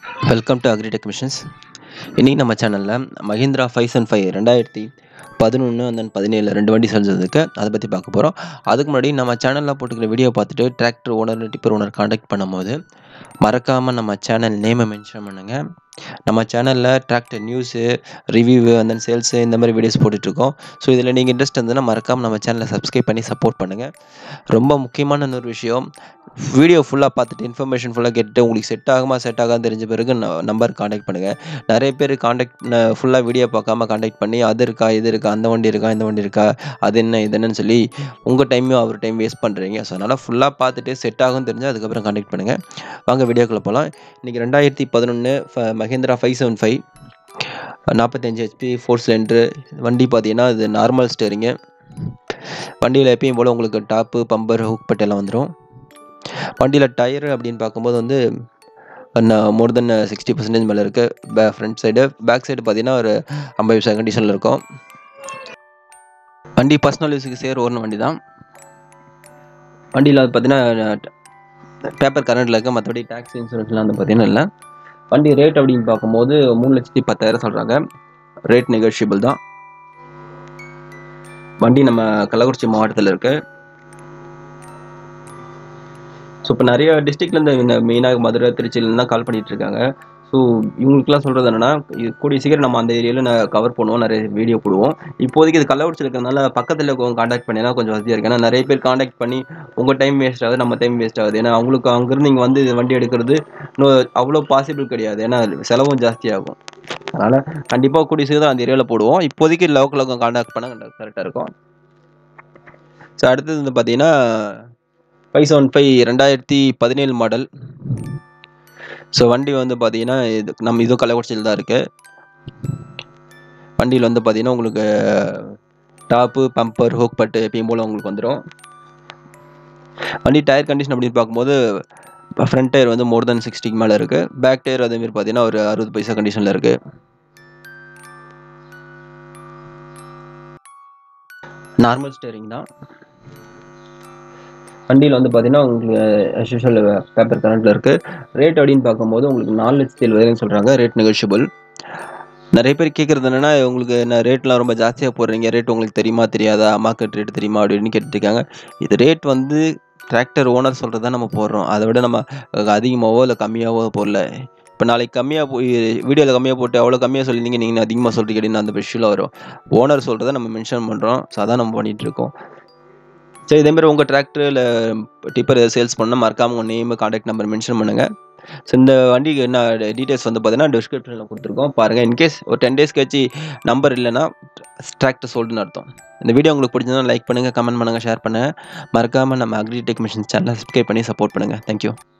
welcome to agritech missions இன்றைக்கி நம்ம சேனலில் மஹிந்திரா ஃபைவ் செவன் ஃபைவ் ரெண்டாயிரத்தி பதினொன்று அந்த பதினேழு ரெண்டு வண்டி செஞ்சதுக்கு அதை பற்றி பார்க்க போகிறோம் அதுக்கு முன்னாடி நம்ம சேனலில் போட்டுக்கிற வீடியோ பார்த்துட்டு tractor owner tipper owner contact பண்ணும்போது மறக்காமல் நம்ம சேனல் நேமை மென்ஷன் பண்ணுங்கள் நம்ம சேனலில் டிராக்டர் நியூஸு ரிவ்யூ அந்த சேல்ஸு இந்த மாதிரி வீடியோஸ் போட்டுட்ருக்கோம் ஸோ இதில் நீங்கள் இன்ட்ரெஸ்ட் இருந்ததுன்னா மறக்காமல் நம்ம சேனலை சப்ஸ்கிரைப் பண்ணி சப்போர்ட் பண்ணுங்கள் ரொம்ப முக்கியமான இன்னொரு விஷயம் வீடியோ ஃபுல்லாக பார்த்துட்டு இன்ஃபர்மேஷன் ஃபுல்லாக கேட்டுட்டு உங்களுக்கு செட் ஆகுமா செட் ஆகாது தெரிஞ்ச பிறகு நம்பர் காண்டாக்ட் பண்ணுங்கள் நிறைய பேர் காண்டாக்ட் ஃபுல்லாக வீடியோ பார்க்காம காண்டாக்ட் பண்ணி அது இருக்கா இது இருக்கா அந்த வண்டி இருக்கா இந்த வண்டி இருக்கா அது என்ன இது என்னன்னு சொல்லி உங்கள் டைமையும் அவர் டைம் வேஸ்ட் பண்ணுறீங்க ஸோ அதனால் ஃபுல்லாக பார்த்துட்டு செட் ஆகும் தெரிஞ்சால் அதுக்கப்புறம் காண்டாக்ட் பண்ணுங்கள் வாங்க வீடியோக்குள்ளே போகலாம் இன்றைக்கி ரெண்டாயிரத்தி பதினொன்று மஹேந்திரா ஃபைவ் செவன் ஃபைவ் நாற்பத்தஞ்சு ஹெச்பி ஃபோர் சிலிண்ட்ரு வண்டி பார்த்தீங்கன்னா இது நார்மல் ஸ்டேரிங்கு வண்டியில் எப்பயும் போல் உங்களுக்கு டாப்பு பம்பர் ஹூக் பட் எல்லாம் வந்துடும் வண்டியில் டயரு அப்படின்னு பார்க்கும்போது வந்து மோர் தென் சிக்ஸ்டி பர்சன்டேஜ் மேலே இருக்குது பே ஃப்ரண்ட் சைடு பேக் சைடு பார்த்தீங்கன்னா ஒரு ஐம்பது பைசா கண்டிஷனில் இருக்கும் வண்டி பர்சனல் யூஸுக்கு சேர் ஓடின வண்டி தான் வண்டியில் பார்த்தீங்கன்னா பேப்பர் கரண்டில் இருக்க மற்றபடி டேக்ஸ் இன்சூரன்ஸ்லாம் வந்து பார்த்தீங்கன்னா இல்லை வண்டி ரேட் அப்படின்னு பார்க்கும்போது மூணு லட்சத்தி பத்தாயிரம் சொல்கிறாங்க ரேட் நெகோஷியபிள் தான் வண்டி நம்ம கள்ளக்குறிச்சி மாவட்டத்தில் இருக்குது ஸோ இப்போ நிறைய டிஸ்ட்ரிக்ட்லேருந்து இந்த மெயினாக மதுரை திருச்சியிலேருந்து கால் பண்ணிகிட்டு இருக்காங்க ஸோ இவங்களுக்குலாம் சொல்கிறது என்னென்னா கூடிய சீக்கிரம் நம்ம அந்த ஏரியாவில் நான் கவர் பண்ணுவோம் நிறைய வீடியோ போடுவோம் இப்போதைக்கு இது கள்ளக்குறிச்சி இருக்கிறதுனால பக்கத்தில் இருக்கவங்க காண்டாக்ட் பண்ணினா கொஞ்சம் வசதியாக இருக்குது ஏன்னா நிறைய பேர் காண்டாக்ட் பண்ணி உங்கள் டைம் வேஸ்ட் ஆகுது நம்ம டைம் வேஸ்ட் ஆகுது ஏன்னா அவங்களுக்கு அங்கேருந்து நீங்கள் வந்து வண்டி எடுக்கிறது இன்னும் அவ்வளோ பாசிபிள் கிடையாது ஏன்னா செலவும் ஜாஸ்தியாகும் அதனால் கண்டிப்பாக கூடிய சீக்கிரம் அந்த ஏரியாவில் போடுவோம் இப்போதைக்கு லோக்கல் லோக்கம் காண்டாக்ட் பண்ணால் கரெக்டாக இருக்கும் ஸோ அடுத்தது வந்து பார்த்தீங்கன்னா ஃபைவ் செவன் ஃபைவ் ரெண்டாயிரத்தி பதினேழு மாடல் ஸோ வண்டி வந்து பார்த்தீங்கன்னா இது நம்ம இதுவும் கள்ளக்குறிச்சியில் தான் இருக்குது வண்டியில் வந்து பார்த்தீங்கன்னா உங்களுக்கு டாப்பு பம்பர் ஹூக் பட்டு எப்பயும் போல் உங்களுக்கு வந்துடும் வண்டி டயர் கண்டிஷன் அப்படின்னு பார்க்கும்போது ஃப்ரண்ட் டயர் வந்து மோர் தென் சிக்ஸ்டிக்கு மேலே இருக்குது பேக் டயர் அதேமாரி பார்த்தீங்கன்னா ஒரு அறுபது பைசா கண்டிஷனில் இருக்குது நார்மல் ஸ்டேரிங் தான் வண்டியில் வந்து பார்த்தீங்கன்னா உங்களுக்கு அஸ்யூஷுவல் பேப்பர் கரண்ட்டில் இருக்குது ரேட் அப்படின்னு பார்க்கும்போது உங்களுக்கு நாலு லட்சத்தி எழுபதாயிரம் சொல்கிறாங்க ரேட் நெகோஷியபிள் நிறைய பேர் கேட்குறது என்னென்னா உங்களுக்கு என்ன ரேட்லாம் ரொம்ப ஜாஸ்தியாக போடுறீங்க ரேட் உங்களுக்கு தெரியுமா தெரியாதா மார்க்கெட் ரேட் தெரியுமா அப்படின்னு கேட்டுருக்காங்க இது ரேட் வந்து டிராக்டர் ஓனர் சொல்கிறது தான் நம்ம போடுறோம் அதை விட நம்ம அதிகமாகவோ இல்லை கம்மியாகவோ போடல இப்போ நாளைக்கு கம்மியாக போய் வீடியோவில் கம்மியாக போட்டு அவ்வளோ கம்மியாக சொல்லியிருந்தீங்க நீங்கள் அதிகமாக சொல்கிறீங்க அப்படின்னு அந்த விஷயம் வரும் ஓனர் சொல்கிறத நம்ம மென்ஷன் பண்ணுறோம் ஸோ அதான் நம்ம பண்ணிகிட்ருக்கோம் சரி இதேமாதிரி உங்கள் டிராக்டர் இல்லை டிப்பர் எதாவது சேல்ஸ் பண்ணால் மறக்காமல் உங்கள் நேம் காண்டாக்ட் நம்பர் மென்ஷன் பண்ணுங்கள் ஸோ இந்த வண்டிக்கு என்ன டீட்டெயில்ஸ் வந்து பார்த்தீங்கன்னா டிஸ்கிரிப்ஷனில் கொடுத்துருக்கோம் பாருங்கள் இன்கேஸ் ஒரு டென் டேஸ் கழிச்சு நம்பர் இல்லைன்னா டிராக்டர் சோல்டுன்னு அர்த்தம் இந்த வீடியோ உங்களுக்கு பிடிச்சதுன்னா லைக் பண்ணுங்கள் கமெண்ட் பண்ணுங்கள் ஷேர் பண்ணுங்கள் மறக்காமல் நம்ம அக்ரி டெக் மிஷின் சேனலை சப்ஸ்கிரைப் பண்ணி சப்போர்ட் பண்ணுங்கள் தேங்க்யூ